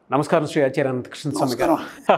నమస్కారం శ్రీ ఆచార్య అనంతకృష్ణ స్వామి గారు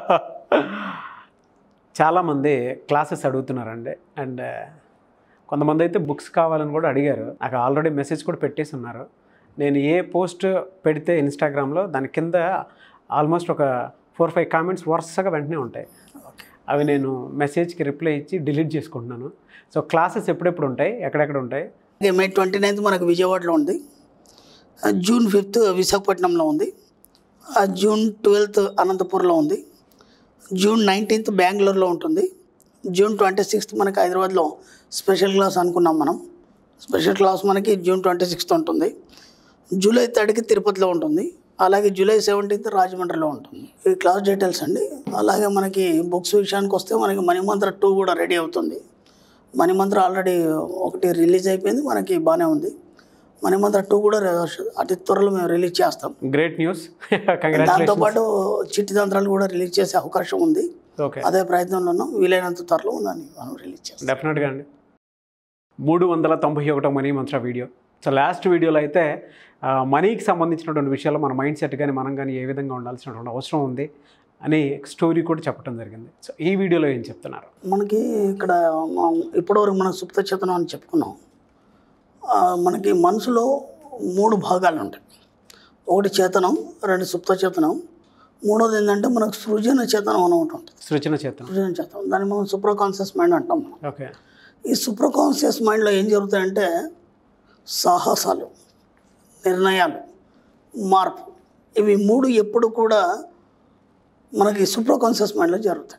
చాలామంది క్లాసెస్ అడుగుతున్నారండి అండ్ కొంతమంది అయితే బుక్స్ కావాలని కూడా అడిగారు నాకు ఆల్రెడీ మెసేజ్ కూడా పెట్టేసి ఉన్నారు నేను ఏ పోస్ట్ పెడితే ఇన్స్టాగ్రామ్లో దాని కింద ఆల్మోస్ట్ ఒక ఫోర్ ఫైవ్ కామెంట్స్ వరుసగా వెంటనే ఉంటాయి అవి నేను మెసేజ్కి రిప్లై ఇచ్చి డిలీట్ చేసుకుంటున్నాను సో క్లాసెస్ ఎప్పుడెప్పుడు ఉంటాయి ఎక్కడెక్కడ ఉంటాయి ఇక మే ట్వంటీ నైన్త్ మనకు విజయవాడలో ఉంది ఆ జూన్ ఫిఫ్త్ విశాఖపట్నంలో ఉంది ఆ జూన్ ట్వెల్త్ అనంతపూర్లో ఉంది జూన్ నైన్టీన్త్ బెంగళూరులో ఉంటుంది జూన్ ట్వంటీ సిక్స్త్ మనకి హైదరాబాద్లో స్పెషల్ క్లాస్ అనుకున్నాం మనం స్పెషల్ క్లాస్ మనకి జూన్ ట్వంటీ సిక్స్త్ ఉంటుంది జూలై థర్డ్కి తిరుపతిలో ఉంటుంది అలాగే జూలై సెవెంటీన్త్ రాజమండ్రిలో ఉంటుంది ఈ క్లాస్ డీటెయిల్స్ అండి అలాగే మనకి బుక్స్ విషయానికి వస్తే మనకి మణిమంత్ర టూ కూడా రెడీ అవుతుంది మణిమంత్ర ఆల్రెడీ ఒకటి రిలీజ్ అయిపోయింది మనకి బాగానే ఉంది మణిమంత్ర టూ కూడా రే- అతి త్వరలో మేము రిలీజ్ చేస్తాం గ్రేట్ న్యూస్ కంగ్రాచులేషన్ దాంతోపాటు చిట్టి తంత్రాలు కూడా రిలీజ్ చేసే అవకాశం ఉంది ఓకే అదే ప్రయత్నంలో ఉన్నాం వీలైనంత త్వరలో ఉందని మనం రిలీజ్ చేస్తాం డెఫినెట్గా అండి మూడు వందల తొంభై ఒకటో మనీ మంత్ర వీడియో సో లాస్ట్ వీడియోలో అయితే ఆ, మనీకి సంబంధించినటువంటి విషయాలు మన మైండ్ సెట్ కానీ మనం కానీ ఏ విధంగా ఉండాల్సినటువంటి అవసరం ఉంది అని స్టోరీ కూడా చెప్పడం జరిగింది సో ఈ వీడియోలో ఏం చెప్తున్నారు మనకి ఇక్కడ మనం ఇప్పటివరకు మనం సుప్త చేతనం అని చెప్పుకున్నాం ఆ, మనకి మనసులో మూడు భాగాలు ఉంటాయి ఒకటి చేతనం రెండు సుప్త చేతనం మూడోది ఏంటంటే మనకు సృజన చేతనం అని ఒకటి ఉంటుంది సృజన చేతనం సృజన చేతనం దాన్ని మనం సూపర్ కాన్షియస్ మైండ్ అంటాం మనం ఓకే ఈ సూపర్ కాన్షియస్ మైండ్లో ఏం జరుగుతాయంటే సాహసాలు నిర్ణయాలు మార్పు ఇవి మూడు ఎప్పుడు కూడా మనకి సూపర్ కాన్షియస్ మైండ్లో జరుగుతాయి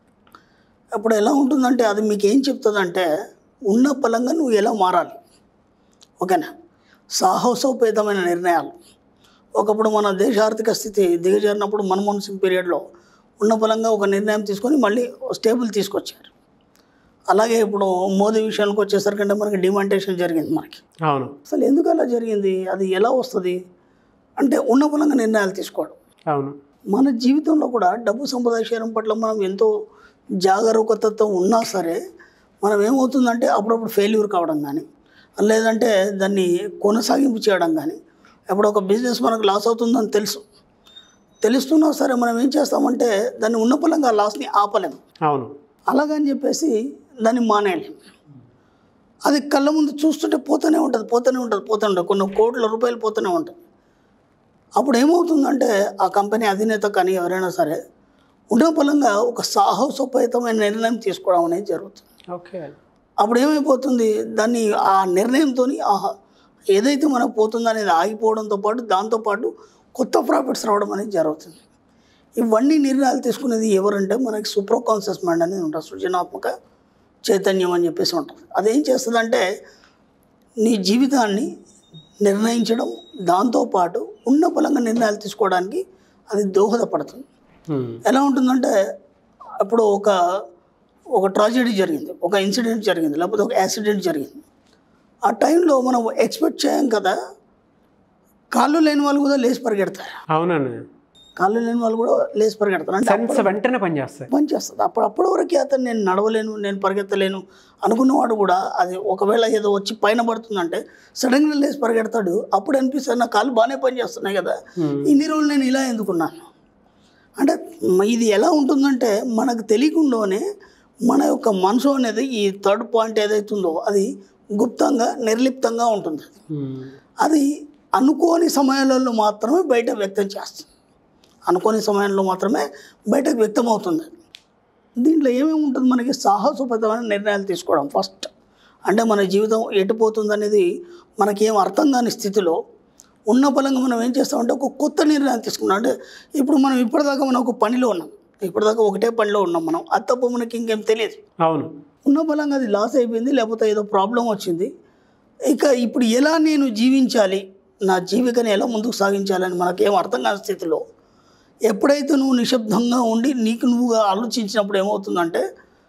అప్పుడు ఎలా ఉంటుందంటే అది మీకు ఏం చెప్తుందంటే ఉన్న పలంగా నువ్వు ఎలా మారాలి ఓకేనా సాహసోపేతమైన నిర్ణయాలు ఒకప్పుడు మన దేశ ఆర్థిక స్థితి దిగజారినప్పుడు మన్మోహన్ సింగ్ పీరియడ్లో ఉన్న పలంగా ఒక నిర్ణయం తీసుకొని మళ్ళీ స్టేబుల్ తీసుకొచ్చారు అలాగే ఇప్పుడు మోదీ విషయానికి వచ్చేసరికంటే మనకి డిమాంటేషన్ జరిగింది మనకి అవును అసలు ఎందుకు అలా జరిగింది అది ఎలా వస్తుంది అంటే ఉన్న పలంగా నిర్ణయాలు తీసుకోవడం అవును మన జీవితంలో కూడా డబ్బు సంపాదించడం పట్ల మనం ఎంతో జాగరూకతతో ఉన్నా సరే మనం ఏమవుతుందంటే అప్పుడప్పుడు ఫెయిల్యూర్ కావడం కానీ లేదంటే దాన్ని కొనసాగింపు చేయడం కానీ ఎప్పుడు ఒక బిజినెస్ మనకు లాస్ అవుతుందని తెలుసు తెలుస్తున్నా సరే మనం ఏం చేస్తామంటే దాన్ని ఉన్న పలంగా లాస్ని ఆపలేము అవును అలాగని చెప్పేసి దాన్ని మానేయలేం అది కళ్ళ ముందు చూస్తుంటే పోతూనే ఉంటుంది పోతూనే ఉంటుంది పోతూనే ఉంటుంది కొన్ని కోట్ల రూపాయలు పోతూనే ఉంటుంది అప్పుడు ఏమవుతుందంటే ఆ కంపెనీ అధినేత కానీ ఎవరైనా సరే ఉన్న పలంగా ఒక సాహసోపేతమైన నిర్ణయం తీసుకోవడం అనేది జరుగుతుంది ఓకే అప్పుడు ఏమైపోతుంది దాన్ని ఆ నిర్ణయంతో ఆహా ఏదైతే మనకు పోతుందో అనేది ఆగిపోవడంతో పాటు దాంతోపాటు కొత్త ప్రాఫిట్స్ రావడం అనేది జరుగుతుంది ఇవన్నీ నిర్ణయాలు తీసుకునేది ఎవరంటే మనకి సూపర్ కాన్షియస్ మైండ్ అనేది ఉంటుంది సృజనాత్మక చైతన్యం అని చెప్పేసి ఉంటుంది అదేం చేస్తుందంటే నీ జీవితాన్ని నిర్ణయించడం దాంతోపాటు ఉన్న బలంగా నిర్ణయాలు తీసుకోవడానికి అది దోహదపడుతుంది Hmm. ఎలా ఉంటుందంటే ఇప్పుడు ఒక ఒక ట్రాజెడీ జరిగింది ఒక ఇన్సిడెంట్ జరిగింది లేకపోతే ఒక యాక్సిడెంట్ జరిగింది ఆ టైంలో మనం ఎక్స్పెక్ట్ చేయం కదా కాళ్ళు లేని వాళ్ళు కూడా లేచి పరిగెడతారు అవునండి కాళ్ళు లేని వాళ్ళు కూడా లేచి పరిగెడతారు అంటే సెన్స్ వెంటనే పనిచేస్తాయి పని చేస్తుంది అప్పుడు అప్పటి వరకు అతను నేను నడవలేను నేను పరిగెత్తలేను అనుకున్నవాడు కూడా అది ఒకవేళ ఏదో వచ్చి పైన పడుతుందంటే సడన్గా లేచి పరిగెడతాడు అప్పుడు అనిపిస్తుంది నా కాళ్ళు బాగానే పని చేస్తున్నాయి కదా Hmm. ఇన్ని రోజులు నేను ఇలా ఎందుకున్నాను అంటే మ- ఇది ఎలా ఉంటుందంటే మనకు తెలియకుండానే మన యొక్క మనసు అనేది ఈ థర్డ్ పాయింట్ ఏదైతుందో అది గుప్తంగా నిర్లిప్తంగా ఉంటుంది Hmm. అది అనుకోని సమయాలలో మాత్రమే బయట వ్యక్తం చేస్తుంది అనుకోని సమయంలో మాత్రమే బయటకు వ్యక్తం అవుతుంది దీంట్లో ఏమేమి ఉంటుంది మనకి సాహసోపేతమైన నిర్ణయాలు తీసుకోవడం ఫస్ట్ అంటే మన జీవితం ఎటుపోతుంది అనేది మనకేం అర్థం కాని స్థితిలో ఉన్న బలంగా మనం ఏం చేస్తామంటే ఒక కొత్త నిర్ణయం తీసుకున్నాం అంటే ఇప్పుడు మనం ఇప్పటిదాకా మనం ఒక పనిలో ఉన్నాం ఇప్పటిదాకా ఒకటే పనిలో ఉన్నాం మనం అది తప్ప మనకి ఇంకేం తెలియదు అవును ఉన్న బలంగా అది లాస్ అయిపోయింది లేకపోతే ఏదో ప్రాబ్లం వచ్చింది ఇక ఇప్పుడు ఎలా నేను జీవించాలి నా జీవికని ఎలా ముందుకు సాగించాలని మనకేం అర్థం కాని స్థితిలో ఎప్పుడైతే నువ్వు నిశ్శబ్దంగా ఉండి నీకు నువ్వుగా ఆలోచించినప్పుడు ఏమవుతుందంటే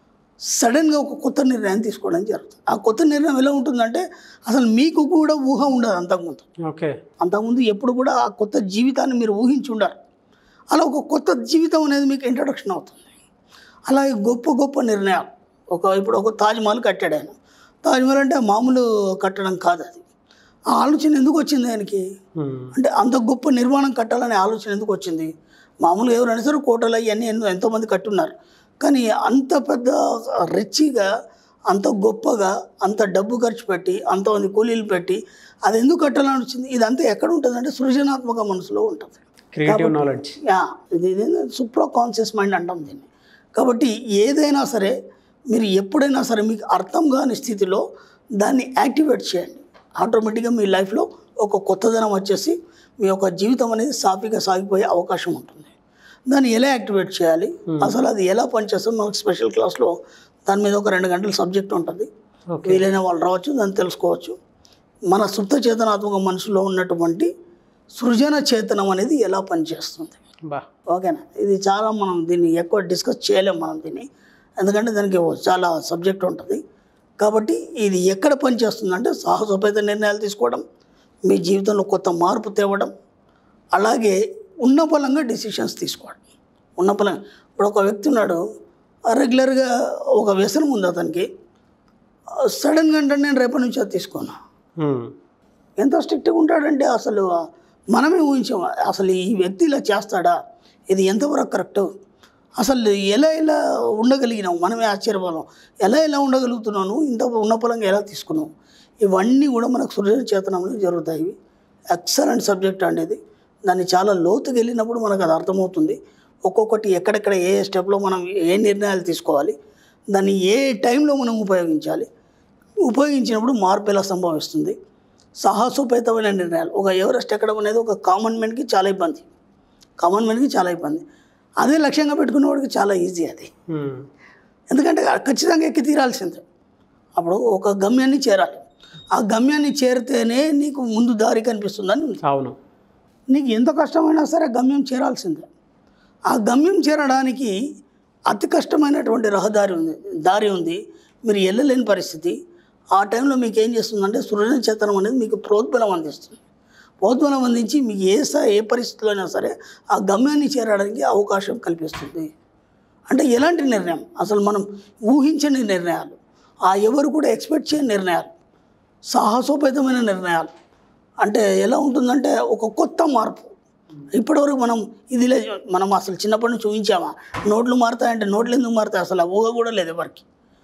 సడన్గా ఒక కొత్త నిర్ణయం తీసుకోవడం జరుగుతుంది ఆ కొత్త నిర్ణయం ఎలా ఉంటుందంటే అసలు మీకు కూడా ఊహ ఉండదు అంతకుముందు ఓకే అంతకుముందు ఎప్పుడు కూడా ఆ కొత్త జీవితాన్ని మీరు ఊహించి ఉండరు అలా ఒక కొత్త జీవితం అనేది మీకు ఇంట్రడక్షన్ అవుతుంది అలాగే గొప్ప గొప్ప నిర్ణయాలు ఒక ఇప్పుడు ఒక తాజ్మహల్ కట్టాడు ఆయన తాజ్మహల్ అంటే మామూలు కట్టడం కాదు అది ఆ ఆలోచన ఎందుకు వచ్చింది ఆయనకి ఉమ్, అంటే అంత గొప్ప నిర్మాణం కట్టాలనే ఆలోచన ఎందుకు వచ్చింది మామూలుగా ఎవరైనా సరే కోటలు అవన్నీ ఎన్నో ఎంతోమంది కట్టున్నారు కానీ అంత పెద్ద రిచ్చిగా అంత గొప్పగా అంత డబ్బు ఖర్చు పెట్టి అంతమంది కూలీలు పెట్టి అది ఎందుకు కట్టాలని వచ్చింది ఇదంతా ఎక్కడ ఉంటుంది అంటే సృజనాత్మక మనసులో ఉంటుంది క్రియేటివ్ నాలెడ్జ్ యా ఇది సూప్రో కాన్షియస్ మైండ్ అంటాం దీన్ని కాబట్టి ఏదైనా సరే మీరు ఎప్పుడైనా సరే మీకు అర్థం కాని స్థితిలో దాన్ని యాక్టివేట్ చేయండి ఆటోమేటిక్గా మీ లైఫ్లో ఒక కొత్తదనం వచ్చేసి మీ యొక్క జీవితం అనేది సాఫీగా సాగిపోయే అవకాశం ఉంటుంది దాన్ని ఎలా యాక్టివేట్ చేయాలి అసలు అది ఎలా పనిచేస్తుంది మనకు స్పెషల్ క్లాస్లో దాని మీద ఒక రెండు గంటల సబ్జెక్ట్ ఉంటుంది ఓకే వీలైన వాళ్ళు రావచ్చు దాన్ని తెలుసుకోవచ్చు మన సుప్త చేతనాత్మక మనసులో ఉన్నటువంటి సృజన చేతనం అనేది ఎలా పనిచేస్తుంది బా ఓకేనా ఇది చాలా మనం దీన్ని ఎక్కువ డిస్కస్ చేయలేం మనం దీన్ని ఎందుకంటే దానికి ఓ చాలా సబ్జెక్ట్ ఉంటుంది కాబట్టి ఇది ఎక్కడ పనిచేస్తుందంటే సాహసోపేత నిర్ణయాలు తీసుకోవడం మీ జీవితంలో కొత్త మార్పు తేవడం అలాగే ఉన్న బలంగా డిసిషన్స్ తీసుకోవడం ఉన్న బలంగా ఇప్పుడు ఒక వ్యక్తి ఉన్నాడు రెగ్యులర్గా ఒక వ్యసనం ఉంది అతనికి సడన్గా అంటే నేను రేపటి నుంచి అది తీసుకోను ఉమ్, ఎంత స్ట్రిక్ట్గా ఉంటాడంటే అసలు మనమే ఊహించాం అసలు ఈ వ్యక్తి ఇలా చేస్తాడా ఇది ఎంతవరకు కరెక్ట్ అసలు ఎలా ఎలా ఉండగలిగినాం మనమే ఆశ్చర్యపోదాం ఎలా ఎలా ఉండగలుగుతున్నాను ఇంత ఉన్నపలంగా ఎలా తీసుకున్నావు ఇవన్నీ కూడా మనకు సృజన చేతనంలో జరుగుతాయి ఇవి ఎక్సలెంట్ సబ్జెక్ట్ అనేది దాన్ని చాలా లోతుకి వెళ్ళినప్పుడు మనకు అది అర్థమవుతుంది ఒక్కొక్కటి ఎక్కడెక్కడ ఏ స్టెప్లో మనం ఏ నిర్ణయాలు తీసుకోవాలి దాన్ని ఏ టైంలో మనం ఉపయోగించాలి ఉపయోగించినప్పుడు మార్పు ఎలా సంభవిస్తుంది సాహసోపేతమైన నిర్ణయాలు ఒక ఎవరెస్ట్ ఎక్కడం అనేది ఒక కామన్ మ్యాన్కి చాలా ఇబ్బంది కామన్ మ్యాన్కి చాలా ఇబ్బంది అదే లక్ష్యంగా పెట్టుకునేవాడికి చాలా ఈజీ అది ఉమ్, ఎందుకంటే ఖచ్చితంగా ఎక్కి తీరాల్సిందే అప్పుడు ఒక గమ్యాన్ని చేరాలి ఆ గమ్యాన్ని చేరితేనే నీకు ముందు దారి కనిపిస్తుందని ఉంది అవును నీకు ఎంత కష్టమైనా సరే గమ్యం చేరాల్సిందే ఆ గమ్యం చేరడానికి అతి కష్టమైనటువంటి రహదారి ఉంది దారి ఉంది మీరు వెళ్ళలేని పరిస్థితి ఆ టైంలో మీకు ఏం చేస్తుందంటే సృజన చేతనం అనేది మీకు ప్రోద్బలం అందిస్తుంది ప్రోద్బలం అందించి మీకు ఏ స ఏ పరిస్థితిలో అయినా సరే ఆ గమ్యాన్ని చేరడానికి అవకాశం కల్పిస్తుంది అంటే ఎలాంటి నిర్ణయం అసలు మనం ఊహించని నిర్ణయాలు ఆ ఎవరు కూడా ఎక్స్పెక్ట్ చేయని నిర్ణయాలు సాహసోపేతమైన నిర్ణయాలు అంటే ఎలా ఉంటుందంటే ఒక కొత్త మార్పు ఇప్పటివరకు మనం ఇది లేదు మనం అసలు చిన్నప్పటి నుంచి ఊహించామా నోట్లు మారుతాయంటే నోట్లు ఎందుకు మారుతాయి అసలు ఆ ఊహ కూడా లేదు ఎవరికి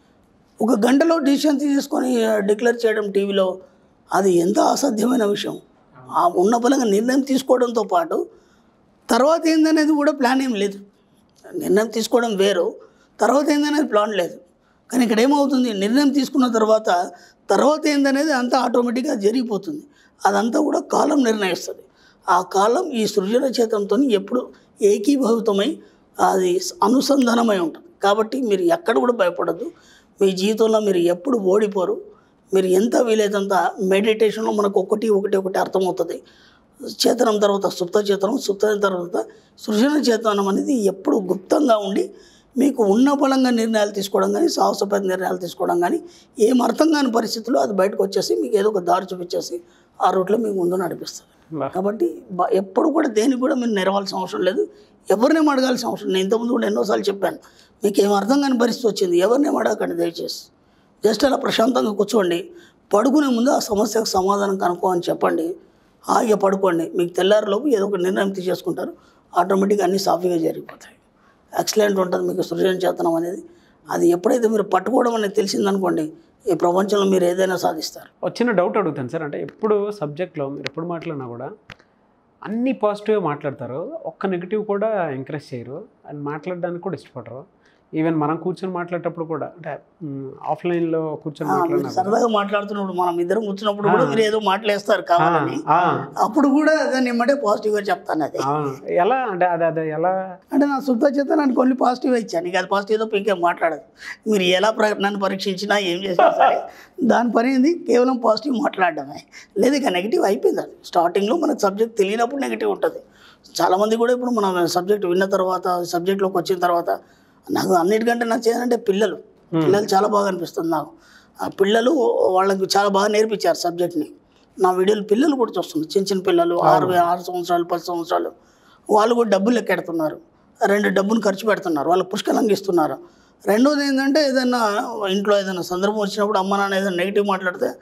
ఒక గంటలో డిసిషన్ తీసుకొని డిక్లేర్ చేయడం టీవీలో అది ఎంత అసాధ్యమైన విషయం ఆ ఉన్న బలంగా నిర్ణయం తీసుకోవడంతో పాటు తర్వాత ఏందనేది కూడా ప్లాన్ ఏం లేదు నిర్ణయం తీసుకోవడం వేరు తర్వాత ఏందనేది ప్లాన్ లేదు కానీ ఇక్కడ ఏమవుతుంది నిర్ణయం తీసుకున్న తర్వాత తర్వాత ఏందనేది అంతా ఆటోమేటిక్గా జరిగిపోతుంది అదంతా కూడా కాలం నిర్ణయిస్తుంది ఆ కాలం ఈ సృజన చేతంతో ఎప్పుడు ఏకీభవితమై అది అనుసంధానమై ఉంటుంది కాబట్టి మీరు ఎక్కడ కూడా భయపడద్దు మీ జీవితంలో మీరు ఎప్పుడు ఓడిపోరు మీరు ఎంత వీలైనంత మెడిటేషన్లో మనకు ఒకటి ఒకటి ఒకటి అర్థమవుతుంది చేతనం తర్వాత సుప్త చేతనం సుప్త తర్వాత సృజన చేతనం అనేది ఎప్పుడు గుప్తంగా ఉండి మీకు ఉన్న బలంగా నిర్ణయాలు తీసుకోవడం కానీ సాహసపేత నిర్ణయాలు తీసుకోవడం కానీ ఏం అర్థం కాని పరిస్థితుల్లో అది బయటకు వచ్చేసి మీకు ఏదో ఒక దారి చూపించేసి ఆ రూట్లో మీకు ముందు నడిపిస్తుంది బా కాబట్టి బ- ఎప్పుడు కూడా దేనికి కూడా మీరు నెరవాల్సిన అవసరం లేదు ఎవరినేం అడగాల్సిన అవసరం నేను ఇంతకుముందు కూడా ఎన్నోసార్లు చెప్పాను మీకు ఏం అర్థం కాని పరిస్థితి వచ్చింది ఎవరినేం అడగకండి దయచేసి జస్ట్ అలా ప్రశాంతంగా కూర్చోండి పడుకునే ముందు ఆ సమస్యకు సమాధానం కనుక్కో అని చెప్పండి హాయిగా పడుకోండి మీకు తెల్లారిలోపు ఏదో ఒక నిర్ణయం తీసేసుకుంటారు ఆటోమేటిక్గా అన్నీ సాఫీగా జరిగిపోతాయి ఎక్సలెంట్ ఉంటుంది మీకు సృజన చేతనం అనేది అది ఎప్పుడైతే మీరు పట్టుకోవడం అనేది తెలిసిందనుకోండి ఈ ప్రపంచంలో మీరు ఏదైనా సాధిస్తారు వచ్చిన డౌట్ అడుగుతాను సార్ అంటే ఎప్పుడు సబ్జెక్ట్లో మీరు ఎప్పుడు మాట్లాడినా కూడా అన్ని పాజిటివ్ మాట్లాడతారు ఒక్క నెగిటివ్ కూడా ఎంకరేజ్ చేయరు అండ్ మాట్లాడడానికి కూడా ఇష్టపడరు ఈవెన్ మనం కూర్చొని మాట్లాడేటప్పుడు కూడా అంటే ఆఫ్లైన్లో కూర్చొని ఆ, మీరు మాట్లాడినా కూడా. సరదాగా మాట్లాడుతున్నప్పుడు మనం ఇద్దరం కూర్చున్నప్పుడు కూడా ఆ. మీరు ఏదో మాట్లాడేస్తారు కావాలని ఆ, అప్పుడు కూడా దాన్ని ఏమంటే పాజిటివ్గా చెప్తాను అది ఆ, ఎలా అంటే అదే అదే ఎలా అంటే నా శుద్ధ చేత నన్ను కొన్ని పాజిటివ్ ఇచ్చాను ఇక అది పాజిటివ్ తప్ప ఇంకేం మాట్లాడదు మీరు ఎలా ప్ర- నన్ను పరీక్షించినా ఏం చేసినా సరే దాని పని ఏంది కేవలం పాజిటివ్ మాట్లాడడమే లేదు ఇక నెగిటివ్ అయిపోయింది అది స్టార్టింగ్లో మనకు సబ్జెక్ట్ తెలియనప్పుడు నెగిటివ్ ఉంటుంది చాలామంది కూడా ఇప్పుడు మన సబ్జెక్ట్ విన్న తర్వాత సబ్జెక్ట్లోకి వచ్చిన తర్వాత నాకు అన్నిటికంటే నచ్చేదంటే పిల్లలు పిల్లలు చాలా బాగా అనిపిస్తుంది నాకు ఆ పిల్లలు వాళ్ళకి చాలా బాగా నేర్పించారు సబ్జెక్ట్ని నా వీడియోలు పిల్లలు కూడా చూస్తున్నారు చిన్న చిన్న పిల్లలు ఆరు ఆరు సంవత్సరాలు పది సంవత్సరాలు వాళ్ళు కూడా డబ్బులు లెక్కెడుతున్నారు రెండు డబ్బును ఖర్చు పెడుతున్నారు వాళ్ళు పుష్కలంగా ఇస్తున్నారు రెండోది ఏంటంటే ఏదైనా ఇంట్లో ఏదైనా సందర్భం వచ్చినప్పుడు అమ్మ నాన్న ఏదైనా నెగిటివ్ మాట్లాడితే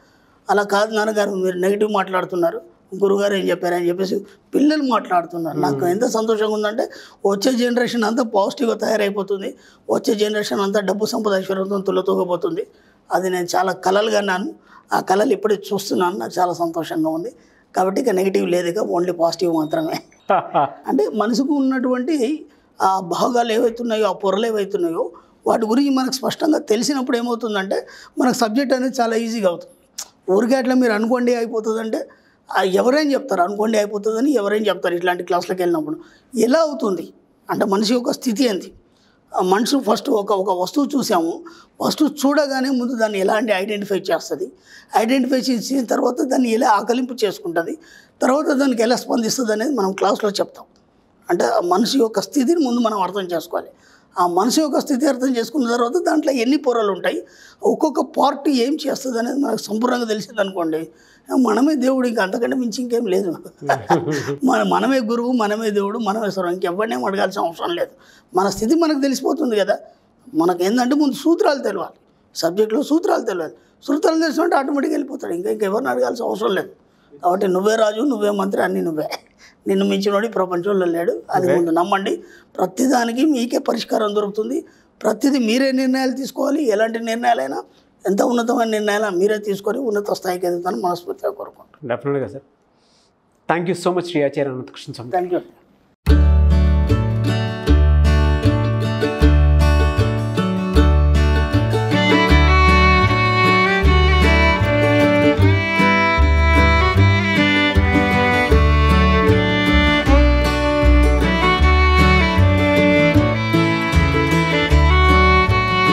అలా కాదు నాన్నగారు మీరు నెగిటివ్ మాట్లాడుతున్నారు గురుగారు ఏం చెప్పారు అని చెప్పేసి పిల్లలు మాట్లాడుతున్నారు నాకు ఎంత సంతోషంగా ఉందంటే వచ్చే జనరేషన్ అంతా పాజిటివ్గా తయారైపోతుంది వచ్చే జనరేషన్ అంతా డబ్బు సంపద ఐశ్వర్యంతో తులతూగబోతుంది అది నేను చాలా కలలుగా నాను ఆ కళలు ఇప్పుడే చూస్తున్నాను నాకు చాలా సంతోషంగా ఉంది కాబట్టి ఇక నెగిటివ్ లేదు ఇక ఓన్లీ పాజిటివ్ మాత్రమే అంటే మనసుకు ఉన్నటువంటి ఆ భాగాలు ఏవైతున్నాయో ఆ పొరలు ఏవైతున్నాయో వాటి గురించి మనకు స్పష్టంగా తెలిసినప్పుడు ఏమవుతుందంటే మనకు సబ్జెక్ట్ అనేది చాలా ఈజీగా అవుతుంది ఊరికే అట్లా మీరు అనుకోండి అయిపోతుందంటే ఆ ఎవరైనా చెప్తారు అనుకోండి అయిపోతుందని ఎవరైనా చెప్తారు ఇట్లాంటి క్లాసులకు వెళ్ళినప్పుడు ఎలా అవుతుంది అంటే మనిషి యొక్క స్థితి ఏంటి ఆ మనిషి ఫస్ట్ ఒక ఒక వస్తువు చూసాము వస్తువు చూడగానే ముందు దాన్ని ఎలాంటి ఐడెంటిఫై చేస్తుంది ఐడెంటిఫై చేసిన తర్వాత దాన్ని ఎలా ఆకలింపు చేసుకుంటుంది తర్వాత దానికి ఎలా స్పందిస్తుంది అనేది మనం క్లాస్లో చెప్తాం అంటే ఆ మనిషి యొక్క స్థితిని ముందు మనం అర్థం చేసుకోవాలి ఆ మనిషి యొక్క స్థితి అర్థం చేసుకున్న తర్వాత దాంట్లో ఎన్ని పొరలు ఉంటాయి ఒక్కొక్క పార్ట్ ఏం చేస్తుంది అనేది మనకు సంపూర్ణంగా తెలిసింది అనుకోండి మనమే దేవుడు ఇంకా అంతకంటే మించి ఇంకేం లేదు మన మనమే గురువు మనమే దేవుడు మనమే స్వరం ఇంకెవరినేం అడగాల్సిన అవసరం లేదు మన స్థితి మనకు తెలిసిపోతుంది కదా మనకు ఏంటంటే ముందు సూత్రాలు తెలియాలి సబ్జెక్ట్లో సూత్రాలు తెలియాలి సూత్రాలు తెలిసినట్టు ఆటోమేటిక్గా వెళ్ళిపోతాడు ఇంకా ఇంకెవరిని అడగాల్సిన అవసరం లేదు కాబట్టి నువ్వే రాజు నువ్వే మంత్రి అన్నీ నువ్వే నిన్ను మించినోడి ప్రపంచంలో లేడు అది ముందు నమ్మండి ప్రతిదానికి మీకే పరిష్కారం దొరుకుతుంది ప్రతిదీ మీరే నిర్ణయాలు తీసుకోవాలి ఎలాంటి నిర్ణయాలైనా ఎంత ఉన్నతమైన నిర్ణయాలు మీరే తీసుకొని ఉన్నత స్థాయికి ఎదుగుతాను మనస్ఫూర్తిగా కోరుకుంటాను డెఫినెట్గా sir thank you so much Shri Acharya Anantakrishna Swami thank you